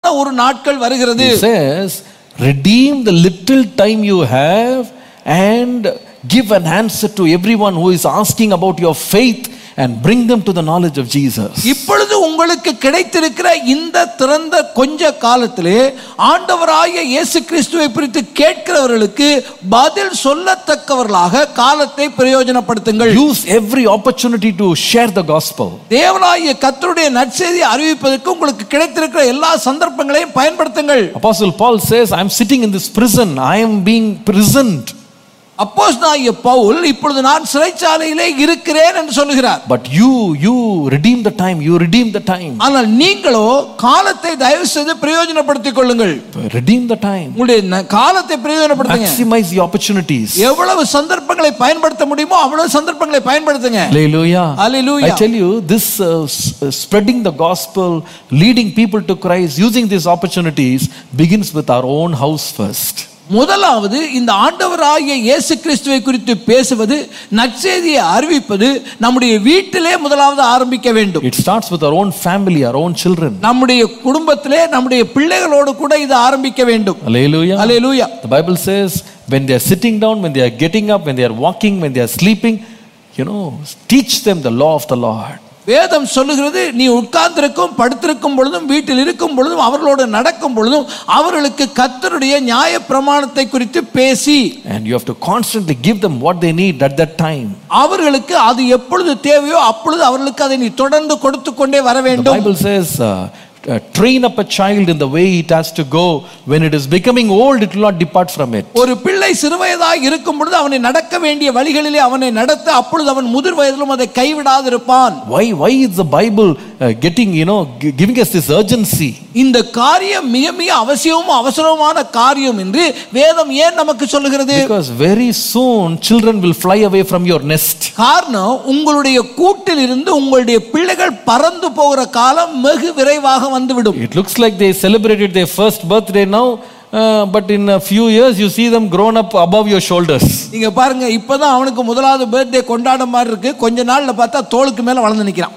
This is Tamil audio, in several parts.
ஒரு நாட்கள் வருகிறது He says, redeem the little time you have and give an answer to everyone who is asking about your faith and bring them to the knowledge of Jesus. இப்பொழுது உங்களுக்கு கிடைத்திருக்கிற இந்த திறந்த கொஞ்ச காலத்திலே ஆண்டவராகிய இயேசு கிறிஸ்துவை குறித்து கேட்கிறவர்களுக்கு பதில் சொல்லத்தக்கவர்களாக காலத்தை பிரயோஜனப்படுத்துங்கள் Use every opportunity to share the gospel. தேவனாகிய கர்த்தருடைய நற்செய்தியை அறிவிப்பதற்கு உங்களுக்கு கிடைத்திருக்கிற எல்லா சந்தர்ப்பங்களையும் பயன்படுத்துங்கள் Apostle Paul says, I'm sitting in this prison, I am being prisoned. அப்போஸ்தலனாகிய பவுல் இப்பொழுது நான் சிறைச்சாலையிலே இருக்கிறேன் என்று சொல்லுகிறார் But you, you redeem the time, you redeem the time. ஆனால் நீங்களோ காலத்தை தயவு செய்து பிரயோஜனப்படுத்திக் கொள்ளுங்கள் Redeem the time. உங்களுடைய ந- காலத்தை பிரயோஜனப்படுத்துங்க Maximize the opportunities. எவ்வளவு சந்தர்ப்பங்களை பயன்படுத்த முடியுமோ அவ்வளவு சந்தர்ப்பங்களை பயன்படுத்துங்க Hallelujah. Hallelujah. I tell you, this uh, s- uh, spreading the gospel, leading people to Christ, using these opportunities begins with our own house first. முதலாவது இந்த ஆண்டவராகிய இயேசு கிறிஸ்துவை குறித்து பேசுவது நற்செய்தியை அறிவிப்பது நம்முடைய வீட்டிலே முதலாவது ஆரம்பிக்க வேண்டும் It starts with our own family, our own children. நம்முடைய குடும்பத்திலே நம்முடைய பிள்ளைகளோடு கூட இது ஆரம்பிக்க வேண்டும் Hallelujah. Hallelujah The Bible says, when they are sitting down, when they are getting up, when they are walking, when they are sleeping, you know, teach them the law of the Lord. வேதம் சொல்லுகிறது நீ உட்கார்ந்திருக்கும் படுத்திருக்கும் பொழுதும் வீட்டில் இருக்கும் பொழுதும் அவர்களோடு நடக்கும் பொழுதும் அவர்களுக்கு கர்த்தருடைய நியாய பிரமாணத்தை குறித்து பேசி And you have to constantly give them what they need at that time. அவர்களுக்கு அது எப்பொழுது தேவையோ அப்பொழுது அவர்களுக்கு அதை நீ தொடர்ந்து கொடுத்து கொண்டே வர The வேண்டும் Bible says, uh, uh, train up a child in the way it has to go. When it is becoming old, it will not depart from it. ஒரு பிள்ளை சிறுவயதாக இருக்கும் பொழுது அவனை நடக்க வேண்டிய வழிகளிலே அவனை நடத்த அப்பொழுது அவன் முதிர் வயதிலும் அதை கைவிடாதிருப்பான் Why, why is the Bible uh, getting, you know, gi- giving us this urgency? இந்த காரியம் மிக மிக அவசியமும் அவசரமான காரியம் என்று வேதம் ஏன் நமக்கு சொல்லுகிறது Because very soon children will fly away from your nest. காரணம் உங்களுடைய கூட்டில் இருந்து உங்களுடைய பிள்ளைகள் பறந்து போகிற காலம் வெகு விரைவாக வந்துவிடும் It looks like they celebrated their first birthday now, uh, but in a few years you see them grown up above your shoulders. நீங்க பாருங்க இப்பதான் அவனுக்கு முதலாவது பர்த்டே கொண்டாட மாதிரி இருக்கு கொஞ்ச நாள்ல பார்த்தா தோளுக்கு மேல வளர்ந்து நிக்கிறான்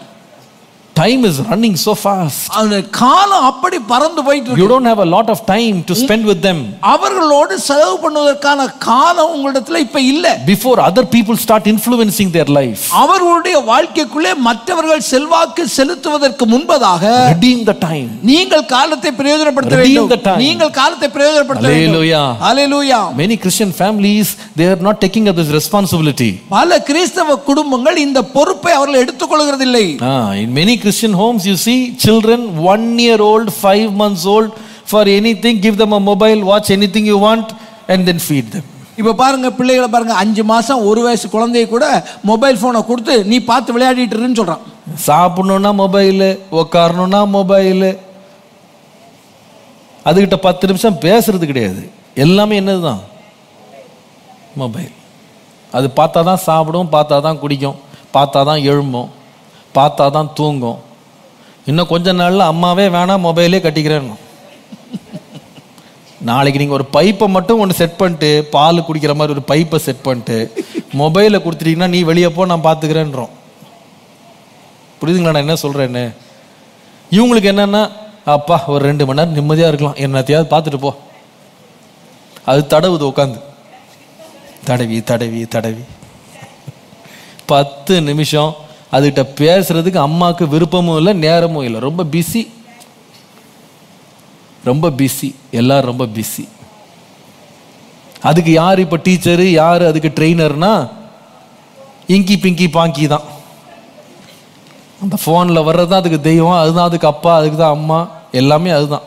Time is running so fast. அவனுடைய காலம் அப்படி பறந்து போயிட்டு You இருக்கு don't have a lot of time to spend with them அவர்களோடு செலவு பண்ணுவதற்கான காலம் உங்களிடத்துல இப்ப இல்ல before other people start influencing their life. அவர்களுடைய வாழ்க்கைக்குள்ளே மற்றவர்கள் செல்வாக்கு செலுத்துவதற்கு முன்பதாக Redeem the time. நீங்கள் காலத்தை பிரயோஜனப்படுத்த Redeem வேண்டும் the time. நீங்கள் காலத்தை பிரயோஜனப்படுத்த Hallelujah. வேண்டும் ஹalleluya Many Christian families, they are not taking up this responsibility. பல கிறிஸ்தவ குடும்பங்கள் இந்த பொறுப்பை அவர்கள் எடுத்துக்கொள்கிறதில்லை Ah, in many Christian homes, you see children one year old, five months old, for anything, give them a mobile, watch anything you want, and then feed them. இப்ப பாருங்க பிள்ளைகளை பாருங்க அஞ்சு மாசம் ஒரு வயசு குழந்தைய கூட மொபைல் போனை கொடுத்து நீ பார்த்து விளையாடிட்டு இருன்னு சொல்றான் சாப்பிடணும்னா மொபைலு உக்காரணும்னா மொபைலு அதுகிட்ட பத்து நிமிஷம் பேசுறது கிடையாது எல்லாமே என்னதுதான் மொபைல் அது பார்த்தா தான் சாப்பிடும் பார்த்தா தான் குடிக்கும் பார்த்தா தான் எழும்பும் பார்த்தா தான் தூங்கும் இன்னும் கொஞ்ச நாள்ல அம்மாவே வேணாம் மொபைலே கட்டிக்கிறேன் நாளைக்கு நீங்கள் ஒரு பைப்பை மட்டும் ஒன்று செட் பண்ணிட்டு பால் குடிக்கிற மாதிரி ஒரு பைப்பை செட் பண்ணிட்டு மொபைலை கொடுத்துட்டீங்கன்னா நீ வெளியே போ நான் பார்த்துக்கிறேன்றோம் புரியுதுங்களா நான் என்ன சொல்கிறேன்னு இவங்களுக்கு என்னன்னா அப்பா ஒரு ரெண்டு மணி நேரம் நிம்மதியாக இருக்கலாம் என்னத்தையாவது பார்த்துட்டு போ அது தடவுது உட்காந்து தடவி தடவி தடவி பத்து நிமிஷம் அதுகிட்ட பேசுறதுக்கு அம்மாவுக்கு விருப்பமும் இல்லை நேரமும் இல்லை ரொம்ப பிஸி ரொம்ப பிஸி எல்லாரும் ரொம்ப பிஸி அதுக்கு யார் இப்போ டீச்சரு யார் அதுக்கு ட்ரெயினர்னா இங்கி பிங்கி பாங்கி தான் அந்த ஃபோனில் வர்றது தான் அதுக்கு தெய்வம் அதுதான் அதுக்கு அப்பா அதுக்கு தான் அம்மா எல்லாமே அதுதான்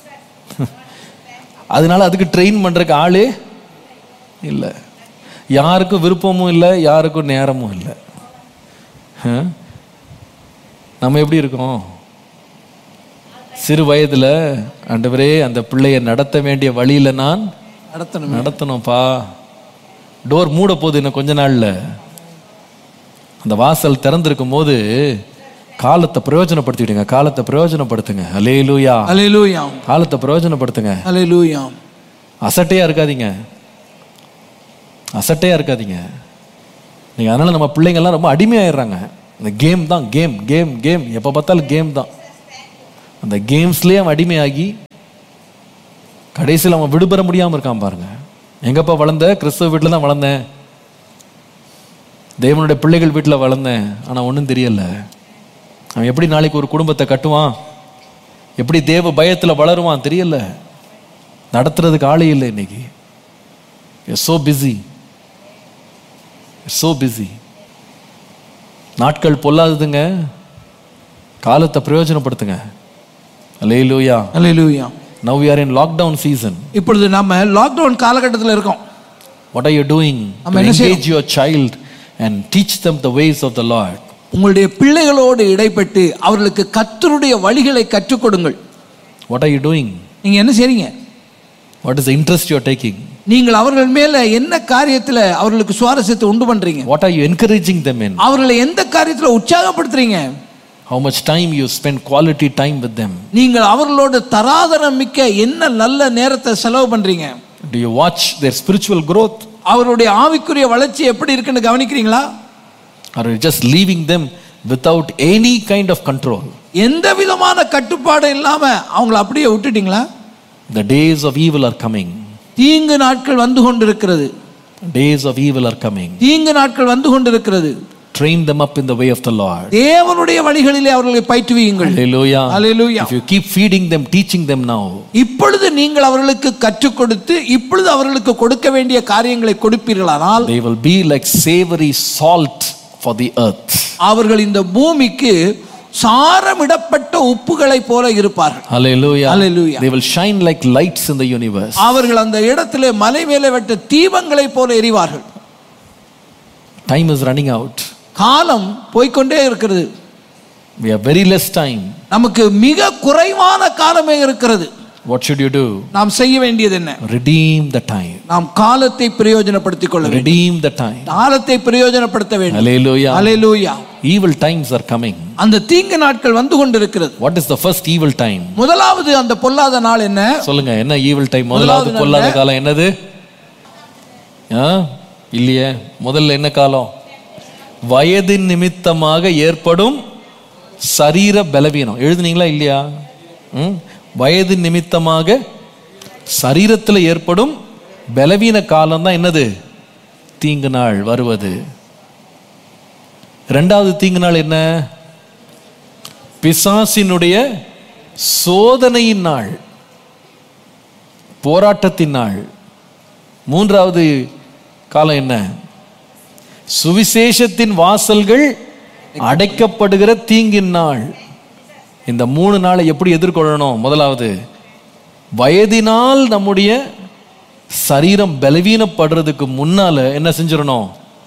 அதனால அதுக்கு ட்ரெயின் பண்ணுறதுக்கு ஆளே இல்லை யாருக்கும் விருப்பமும் இல்லை யாருக்கும் நேரமும் இல்லை ஆ? நம்ம எப்படி இருக்கோம் சிறு வயதில் ஆண்டவரே அந்த பிள்ளையை நடத்த வேண்டிய வழியில நான் நடத்தணும் நடத்தணும்ப்பா டோர் மூட போகுது இன்னும் கொஞ்ச நாள்ல அந்த வாசல் திறந்திருக்கும் போது காலத்தை பிரயோஜனப்படுத்திடுங்க காலத்தை பிரயோஜனப்படுத்துங்க அலேலூயா ஹalleluya காலத்தை பிரயோஜனப்படுத்துங்க ஹalleluya அசட்டையா இருக்காதீங்க அசட்டையா இருக்காதீங்க நீங்க அதனால நம்ம பிள்ளைங்க எல்லாம் ரொம்ப அடிமையாயிடுறாங்க இந்த கேம் தான் கேம் கேம் கேம் எப்போ பார்த்தாலும் கேம் தான் அந்த கேம்ஸ்லேயே அவன் அடிமையாகி கடைசியில் அவன் விடுபெற முடியாம இருக்கான் பாருங்க எங்கப்பா வளர்ந்த கிறிஸ்தவ வீட்டில் தான் வளர்ந்தேன் தேவனுடைய பிள்ளைகள் வீட்டில் வளர்ந்தேன் ஆனா ஒன்றும் தெரியல அவன் எப்படி நாளைக்கு ஒரு குடும்பத்தை கட்டுவான் எப்படி தேவ பயத்துல வளருவான் தெரியல நடத்துறதுக்கு ஆளே இல்லை இன்னைக்கு சோ பிஸி சோ பிஸி நாட்கள் பொல்லாததுங்க காலத்தை பிரயோஜனப்படுத்துங்க அலேலூயா அல்லேலூயா now you are in lockdown season இப்பொழுது நம்ம லாக்டவுன் காலகட்டத்தில் இருக்கோம் வாட் ஆர் யூ டூயிங் நம்ம என்ன செய்யணும்? Engage your child and teach them the ways of the Lord உங்களுடைய பிள்ளைகளோடு இடைப்பட்டு அவர்களுக்கு கர்த்தருடைய வழிகளை கற்றுக் கொடுங்கள் வாட் ஆர் யூ டூயிங் நீங்க என்ன செய்றீங்க what is interest you taking நீங்கள் அவர்கள் மேல என்ன காரியத்துல அவர்களுக்கு சுவாரஸ்யத்தை உண்டு பண்றீங்க what are you encouraging them in அவர்களை எந்த காரியத்துல உற்சாகப்படுத்துறீங்க how much time you spend quality time with them நீங்கள் அவர்களோட தராதரம் மிக்க என்ன நல்ல நேரத்தை செலவு பண்றீங்க do you watch their spiritual growth அவருடைய ஆவிக்குரிய வளர்ச்சி எப்படி இருக்குன்னு கவனிக்கிறீங்களா or just leaving them without any kind of control எந்த விதமான கட்டுப்பாடும் இல்லாம அவங்கள அப்படியே விட்டுட்டீங்களா the days of evil are coming தீங்கு நாட்கள் வந்து கொண்டிருக்கிறது days of evil are coming தீங்கு நாட்கள் வந்து கொண்டிருக்கிறது train them up in the way of the lord தேவனுடைய வழிகளிலே அவர்களை பயிற்றுவியுங்கள் hallelujah Hallelujah. if you keep feeding them teaching them now இப்பொழுது நீங்கள் அவர்களுக்கு கற்றுக் கொடுத்து இப்பொழுது அவர்களுக்கு கொடுக்க வேண்டிய காரியங்களை கொடுப்பீர்களானால் they will be like savory salt for the earth அவர்கள் இந்த பூமிக்கு சாரமிடப்பட்ட உப்புகளை போல இருப்பார்கள் hallelujah Hallelujah. they will shine like lights in the universe அவர்கள் அந்த இடத்திலே மலை மேலே வெட்ட தீபங்களை போல எரிவார்கள் time is running out காலம் போய்க்கொண்டே இருக்கிறது we have very less time நமக்கு மிக குறைவான காலமே இருக்கிறது what should you do நாம் செய்ய வேண்டியது என்ன redeem the time நாம் காலத்தை பிரயோஜனப்படுத்திக் கொள்ள வேண்டும் redeem the time காலத்தை பிரயோஜனப்படுத்த வேண்டும் hallelujah hallelujah evil times are coming அந்த தீங்கு நாட்கள் வந்து கொண்டிருக்கிறது what is the first evil time முதலாவது அந்த பொல்லாத நாள் என்ன சொல்லுங்க என்ன ஈவில் டைம் முதலாவது முதலாவது பொல்லாத காலம் என்னது ஆ இல்லையே முதல்ல என்ன காலம் வயதின் நிமித்தமாக ஏற்படும் சரீர பலவீனம் எழுதுனீங்களா இல்லையா ம்? வயதின் நிமித்தமாக சரீரத்தில் ஏற்படும் பலவீன காலம் தான் என்னது தீங்கு நாள் வருவது ரெண்டாவது தீங்கு நாள் என்ன பிசாசினுடைய சோதனையின் நாள் போராட்டத்தின் நாள் மூன்றாவது காலம் என்ன சுவிசேஷத்தின் வாசல்கள் அடைக்கப்படுகிற தீங்கின் நாள் இந்த மூணு நாளை எப்படி எதிர்கொள்ளணும் முதலாவது வயதினால் நம்முடைய சரீரம் பலவீனப்படுறதுக்கு முன்னால என்ன செஞ்சிடணும்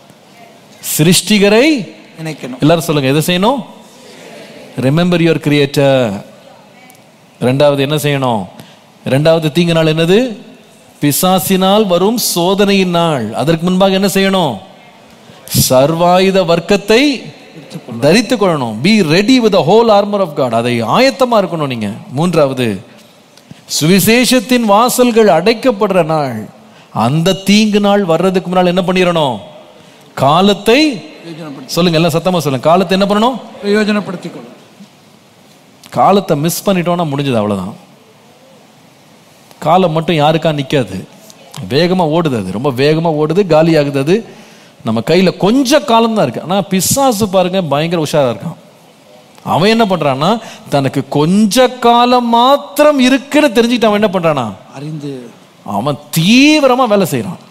சிருஷ்டிகரை நினைக்கணும் எல்லாரும் சொல்லுங்க எதை செய்யணும் ரிமெம்பர் யுவர் கிரியேட்டர் ரெண்டாவது என்ன செய்யணும் ரெண்டாவது தீங்கு நாள் என்னது பிசாசினால் வரும் சோதனையின் நாள் அதற்கு முன்பாக என்ன செய்யணும் சர்வாயுத வர்க்கத்தை தரித்து கொள்ளணும் be ready with whole armour of God அதை ஆயத்தமா இருக்கணும் நீங்க மூன்றாவது சுவிசேஷத்தின் வாசல்கள் அடைக்கப்படுற நாள் அந்த தீங்கு நாள் வர்றதுக்கு முன்னால் என்ன பண்ணிடணும் காலத்தை சொல்லுங்க எல்லாம் சத்தமா சொல்லுங்க காலத்தை என்ன பண்ணணும் பிரயோஜனப்படுத்திக் கொள்ளும் காலத்தை மிஸ் பண்ணிட்டோம்னா முடிஞ்சது அவ்வளவுதான் காலம் மட்டும் யாருக்கா நிக்காது வேகமா ஓடுது அது ரொம்ப வேகமா ஓடுது காலி ஆகுது அது நம்ம கையில கொஞ்ச காலம் தான் இருக்கு ஆனா பிசாசு பாருங்க பயங்கர உஷாரா இருக்கான் அவன் என்ன பண்றான்னா தனக்கு கொஞ்ச காலம் மாத்திரம் இருக்குன்னு தெரிஞ்சுக்கிட்டு அவன் என்ன பண்றானா அறிந்து அவன் தீவிரமா வேலை செய்றான்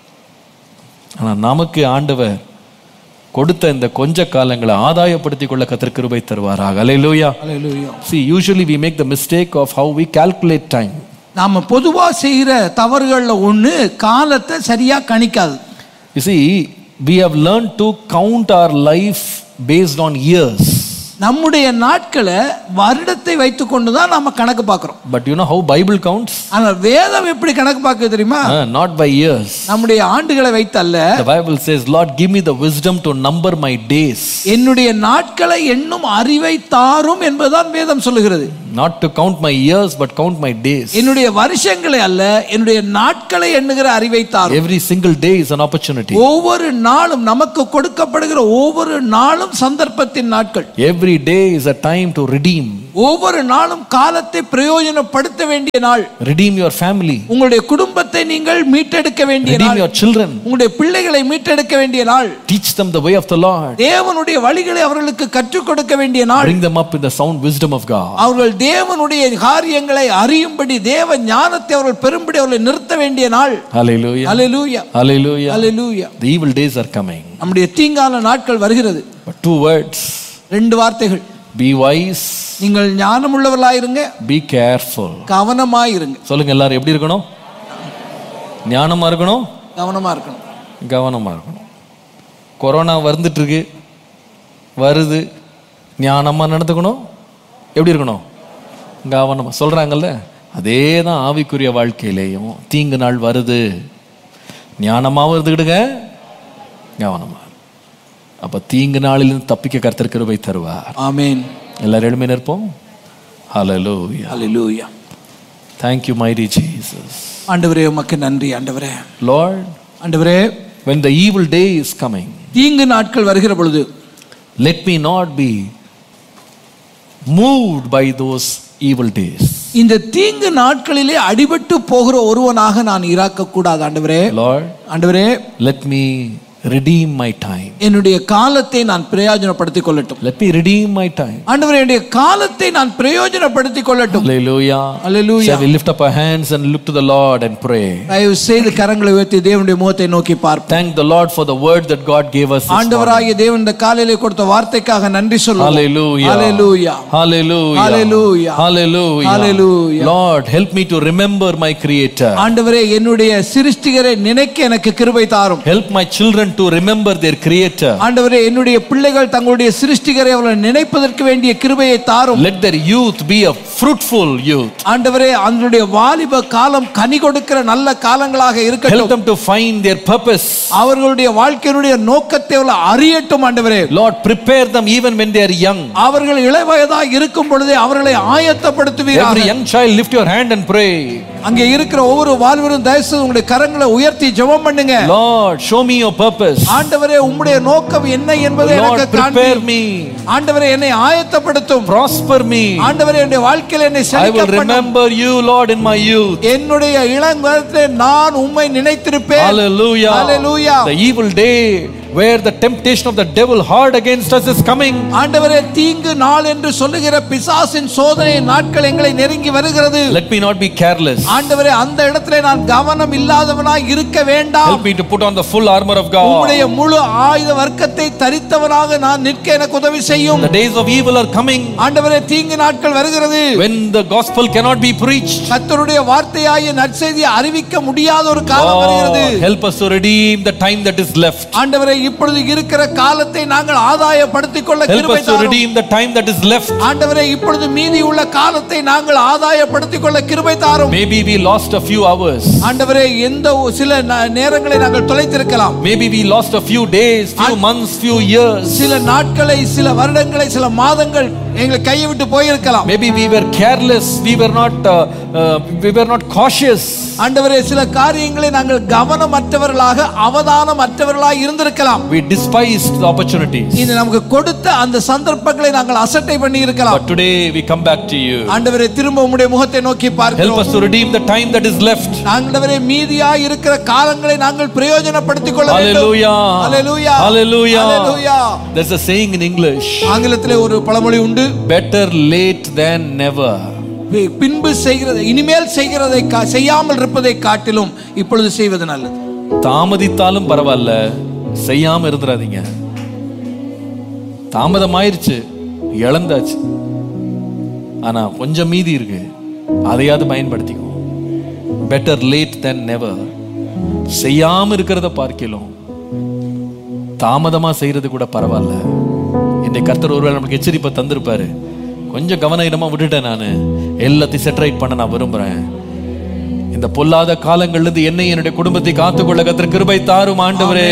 ஆனா நமக்கு ஆண்டவர் கொடுத்த இந்த கொஞ்ச காலங்களை ஆதாயப்படுத்திக் கொள்ள கத்தர் கிருபை தருவாராக அலையிலூயா அல்லேலூயா See, usually we make the mistake of how we calculate time. நாம பொதுவா செய்யற தவறுகள்ல ஒண்ணு காலத்தை சரியா கணிக்காது You see, we have learned to count our life based on years. நம்முடைய நாட்களை வருடத்தை வைத்துக்கொண்டு தான் நாம கணக்கு பார்க்கிறோம் But you know how Bible counts? ஆனா வேதம் எப்படி கணக்கு பார்க்குது தெரியுமா Uh, not by years. நம்முடைய ஆண்டுகளை வைத்தல்ல The Bible says, Lord, give me the wisdom to number my days. என்னுடைய நாட்களை எண்ணும் அறிவை தாரும் என்பதுதான் வேதம் சொல்லுகிறது not to count my years but count my days என்னுடைய வருஷங்களை அல்ல என்னுடைய நாட்களை எண்ணுகிற அறிவை தாரும் every single day is an opportunity ஒவ்வொரு நாளும் நமக்கு கொடுக்கப்படுகிற ஒவ்வொரு நாளும் சந்தர்ப்பத்தின் நாட்கள் every day is a time to redeem ஒவ்வொரு நாளும் காலத்தை பிரயோஜனப்படுத்த வேண்டிய நாள் redeem your family உங்களுடைய குடும்பத்தை நீங்கள் மீட்டெடுக்க வேண்டிய redeem நாள் your children உங்களுடைய பிள்ளைகளை மீட்டெடுக்க வேண்டிய நாள் teach them the way of the lord தேவனுடைய வழிகளை அவர்களுக்கு கற்றுக் கொடுக்க வேண்டிய நாள் bring them up in the sound wisdom of god அவர்கள் தேவனுடைய காரியங்களை அறியும்படி தேவ ஞானத்தை அவர்கள் பெரும்படி அவர்களை நிறுத்த வேண்டிய நாள் hallelujah hallelujah hallelujah hallelujah the evil days are coming நம்முடைய தீங்கான நாட்கள் வருகிறது but two words ரெண்டு வார்த்தைகள் be wise நீங்கள் ஞானமுள்ளவர்களாயிருங்க be careful கவனமாயிருங்க சொல்லுங்க எல்லாரும் எப்படி இருக்கணும் ஞானமா இருக்கணும் கவனமா இருக்கணும் கவனமா இருக்கணும் கொரோனா வந்துட்டு இருக்கு வருது ஞானமா நடந்துக்கணும் எப்படி இருக்கணும் கவனமா சொல்றாங்கல்ல அதே தான் ஆவிக்குரிய வாழ்க்கையிலேயும் தீங்கு நாள் வருது ஞானமாவும் இருந்துக்கிடுங்க கவனமா அப்ப தீங்கு நாளிலிருந்து தப்பிக்க கர்த்தர் கிருபை தருவார் ஆமென் எல்லாரும் எழுமி நிற்போம் ஹalleluya அல்லேலூயா thank you mighty jesus ஆண்டவரே உமக்கு நன்றி ஆண்டவரே lord ஆண்டவரே when the evil day is coming தீங்கு நாட்கள் வருகிற பொழுது let me not be moved by those evil days இந்த தீங்கு நாட்களிலே அடிபட்டு போகிற ஒருவனாக நான் இராக்க கூடாது ஆண்டவரே lord ஆண்டவரே let me redeem my time என்னுடைய காலத்தை நான் பிரயோஜனப்படுத்திக் கொள்ளட்டும் let me redeem my time ஆண்டவரே என்னுடைய காலத்தை நான் பிரயோஜனப்படுத்திக் கொள்ளட்டும் hallelujah hallelujah shall we lift up our hands and look to the lord and pray தயவு செய்து கரங்களை உயர்த்தி தேவனுடைய முகத்தை நோக்கி பார்ப்போம் thank the lord for the word that god gave us this morning. ஆண்டவராகிய தேவன் இந்த காலையிலே கொடுத்த வார்த்தைக்காக நன்றி சொல்லுவோம் hallelujah Hallelujah. hallelujah Hallelujah. hallelujah Hallelujah. lord help me to remember my creator ஆண்டவரே என்னுடைய சிருஷ்டிகரை நினைக்க எனக்கு கிருபை தாரும் help my children to remember their creator ஆண்டவரே என்னுடைய பிள்ளைகள் தங்களுடைய சிருஷ்டிகரை அவர்களை நினைப்பதற்கு வேண்டிய கிருபையை தாரும் let their youth be a fruitful youth ஆண்டவரே அதனுடைய வாலிப காலம் கனி கொடுக்கிற நல்ல காலங்களாக help இருக்கட்டும் them to find their purpose அவர்களுடைய வாழ்க்கையினுடைய நோக்கத்தை அவர்கள் அறியட்டும் ஆண்டவரே lord prepare them even when they are young அவர்கள் இளவயதாக இருக்கும் பொழுதே அவர்களை ஆயத்தப்படுத்துவீராக every young child lift your hand and pray அங்கே இருக்கிற ஒவ்வொரு வாழ்வரும் தயவுசெய்து உங்களுடைய கரங்களை உயர்த்தி ஜெபம் பண்ணுங்க lord show me your purpose ஆண்டவரே உம்முடைய நோக்கம் என்ன என்பதை lord எனக்கு prepare காண்பி me ஆண்டவரே என்னை ஆயத்தப்படுத்தும் prosper me ஆண்டவரே என்னுடைய வாழ்க்கையில என்னை i செழிக்க will பண்ணும். remember you lord in my youth என்னுடைய இளங்கத்திலே நான் உம்மை நினைத்திருப்பேன் hallelujah Hallelujah. the evil day where the temptation of the devil hard against us is coming ஆண்டவரே தீங்கு நாள் என்று சொல்லுகிற பிசாசின் சோதனை நாட்கள் எங்களை நெருங்கி வருகிறது let me not be careless ஆண்டவரே அந்த இடத்திலே நான் கவனம் இல்லாதவனாய் இருக்க வேண்டாம் help me to put on the full armor of god உம்முடைய முழு ஆயுத வர்க்கத்தை தரித்தவனாக நான் நிற்க எனக்கு உதவி செய்யும் the days of evil are coming ஆண்டவரே தீங்கு நாட்கள் வருகிறது when the gospel cannot be preached கர்த்தருடைய வார்த்தையாகிய நற்செய்தியை அறிவிக்க முடியாத ஒரு காலம் வருகிறது Oh, help us to redeem the time that is left. ஆண்டவரே இப்பொழுது இருக்கிற காலத்தை நாங்கள் ஆதாயப்படுத்திக் கொள்ள Help கிருபை us to தாரும். redeem the time that is left. ஆண்டவரே இப்பொழுது மீதி உள்ள காலத்தை நாங்கள் ஆதாயப்படுத்திக் கொள்ள கிருபை தாரும் Maybe we lost a few hours. ஆண்டவரே எந்த ஒ- சில ந- நேரங்களை நாங்கள் தொலைத்திருக்கலாம் Maybe we lost a few days, few months, few years. சில நாட்களை சில வருடங்களை சில மாதங்கள் எங்களை கையை விட்டு போயிருக்கலாம் Maybe we were careless. We were not. Uh, uh, we were not cautious. ஆண்டவரே சில காரியங்களை நாங்கள் கவனமற்றவர்களாக அவதானமற்றவர்களாக இருந்திருக்கலாம் We despised the opportunities. இது நமக்கு கொடுத்த அந்த சந்தர்ப்பங்களை நாங்கள் அசட்டை பண்ணி இருக்கலாம் But today we come back to you. ஆண்டவரே திரும்ப உம்முடைய முகத்தை நோக்கி Help பார்க்கிறோம் us to redeem the time that is left. ஆண்டவரே மீதியா இருக்கிற காலங்களை நாங்கள் பிரயோஜனப்படுத்திக் கொள்ள வேண்டும் Hallelujah. Hallelujah. Hallelujah. Hallelujah. There's a saying in English ஆங்கிலத்திலே ஒரு பழமொழி உண்டு better late than never. பி- பின்பு செய்கிறது இனிமேல் செய்கிறதை கா- செய்யாமல் இருப்பதை காட்டிலும் இப்பொழுது செய்வது நல்லது தாமதித்தாலும் பரவாயில்ல செய்யாம இருந்துடாதீங்க தாமதமாயிருச்சு இழந்தாச்சு ஆனா கொஞ்சம் மீதி இருக்கு அதையாவது பயன்படுத்திக்குவோம் பெட்டர் லேட் தென் நெவர் செய்யாம இருக்கிறத பார்க்கலாம் தாமதமா செய்யறது கூட பரவாயில்ல என்னை கர்த்தர் ஒருவேளை நமக்கு எச்சரிப்பை தந்திருப்பாரு கொஞ்சம் கவனமா விட்டுட்டேன் நான் எல்லாத்தையும் செட்டரைட் பண்ண நான் விரும்புறேன் இந்த பொல்லாத காலங்கள்ல இருந்து என்னை என்னுடைய குடும்பத்தை காத்துக்கொள்ள கர்த்தர் கிருபை தாரும் ஆண்டவரே